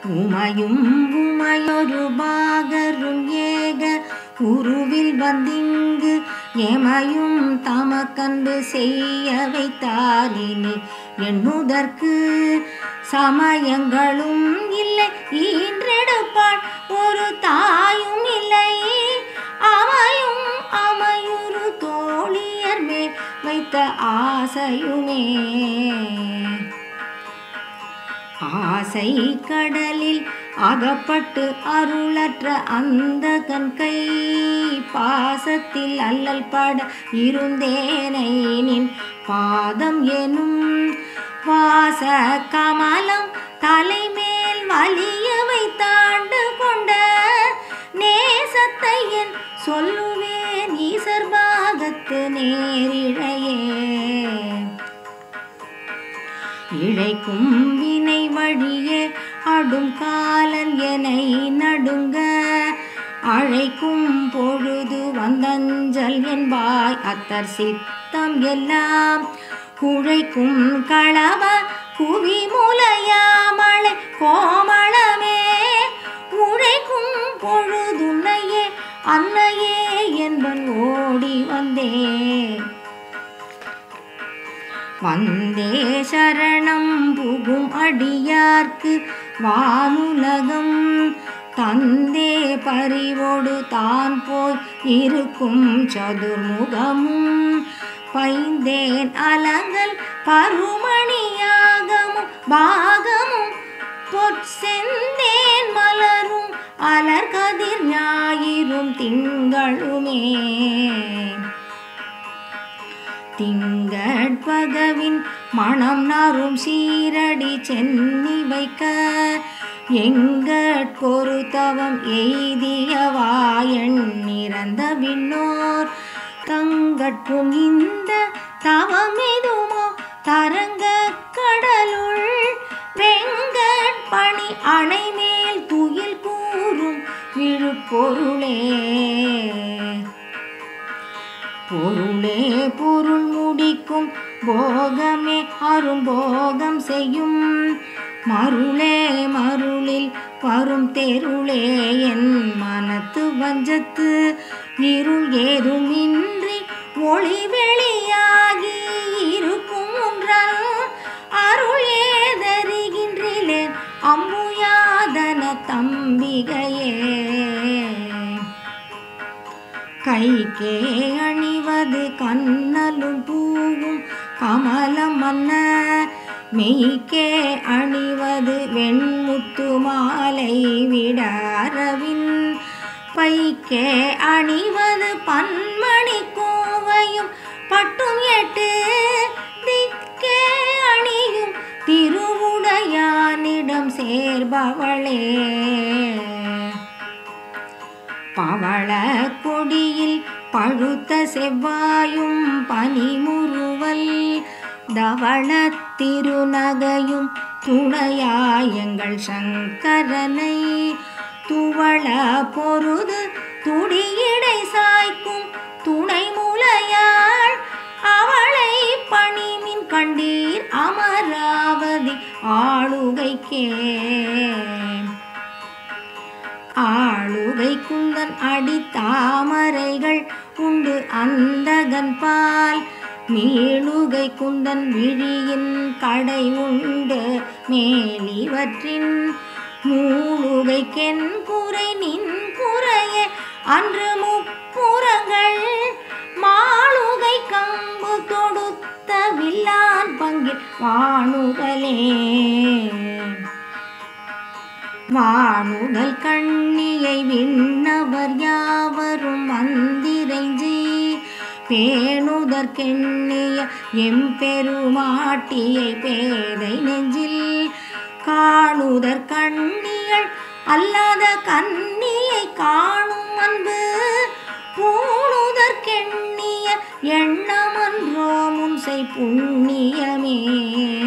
உமையும் உமையொரு பாகரும் ஏக உருவில் வந்திங்கு எமையும் தமக்கன்பு செய்ய வைத்தாலினி எண்ணுதற்கு சமயங்களும் இல்லை ஈன்றெடுப்பாள் ஒரு தாயும் இல்லை அமையும் அமையுறு தோழியர் மேல் வைத்த ஆசையுமே ஆசை கடலில் அகப்பட்டு அருளற்ற அந்த கண்கை பாசத்தில் அல்லல் பட இருந்தேனை நின் பாதம் எனும் வாச கமலம் தலைமேல் வலிய வைத்தாண்டு கொண்ட நேசத்தை என் சொல்லுவேன் ஈசர் பாகத்து நேரிழையே இழைக்கும் வினை வழியே அடும் காலன் எனை நடுங்க அழைக்கும் பொழுது வந்தஞ்சல் என்பாய் அத்தர் சித்தம் எல்லாம் குழைக்கும் களவ குவி முலையாமலை கோமளமே உழைக்கும் பொழுதுன்னையே அன்னையே என்பன் ஓடி வந்தேன் வந்தே சரணம் புகும் அடியார்க்கு வானுலகம் தந்தே பறிவோடு தான் போய் இருக்கும் சதுர்முகமும் பைந்தேன் அலங்கல் பருமணியாகமும் பாகமும் பொற்செந்தேன் மலரும் அலர்கதிர் ஞாயிறும் திங்களுமே திங்கட்பகவின் மணம் நாரும் சீரடி சென்னி வைக்க எங்கட் பொறுத்தவம் எய்தியவாயன் நிறந்த விண்ணோர் தங்கட்கும் இந்த தவமெதுமோ தரங்க கடலுள் வெங்கட் பணி அணைமேல் துயில் கூறும் விழுப்பொருளே பொருளே பொருள் முடிக்கும் போகமே அரும்போகம் செய்யும் மருளே மருளில் வரும் தெருளே என் மனத்து வஞ்சத்து இருள் ஏதுமின்றி ஒளி வெளியாகி இருக்கும் ஒன்றால் அருள் ஏதறிகின்றிலேன் அம்முயாதன தம்பிகையே கைக்கே அணிவது கண்ணலும் பூவும் கமலம் மன்ன மெய்க்கே அணிவது வெண்முத்து மாலை விடாரவின் பைக்கே அணிவது பன்மணி கோவையும் பட்டும் எட்டு திக்கே அணியும் திருவுடையானிடம் சேர்பவளே பவள கொடியில் பழுத்த செவ்வாயும் பனிமுறுவல் தவள திருநகையும் துணையாயங்கள் சங்கரனை துவள பொருது துடியடை சாய்க்கும் துணை முலையாள் அவளை பணிமின் கண்டீர் அமராவதி ஆளுகைக்கே ஆளுகை குந்தன் அடி தாமரைகள் உண்டு அந்தகன் பால் மீளுகை குந்தன் விழியின் கடை உண்டு மேலிவற்றின் மூழுகைக்கென் குறை நின் குறையே அன்று முப்புறங்கள் மாளுகை கம்பு தொடுத்த வில்லான் பங்கில் வாணுதலே வானுதல் கண்ணியை விண்ணவர் யாவரும் மந்திரைஞ்சி பேணுதற்கெண்ணிய எம்பெருமாட்டியை பேதை நெஞ்சில் காணுதற் கண்ணியள் அல்லாத கண்ணியை காணும் அன்பு பூணுதற்கெண்ணிய எண்ணமன்றோ முன்சை புண்ணியமே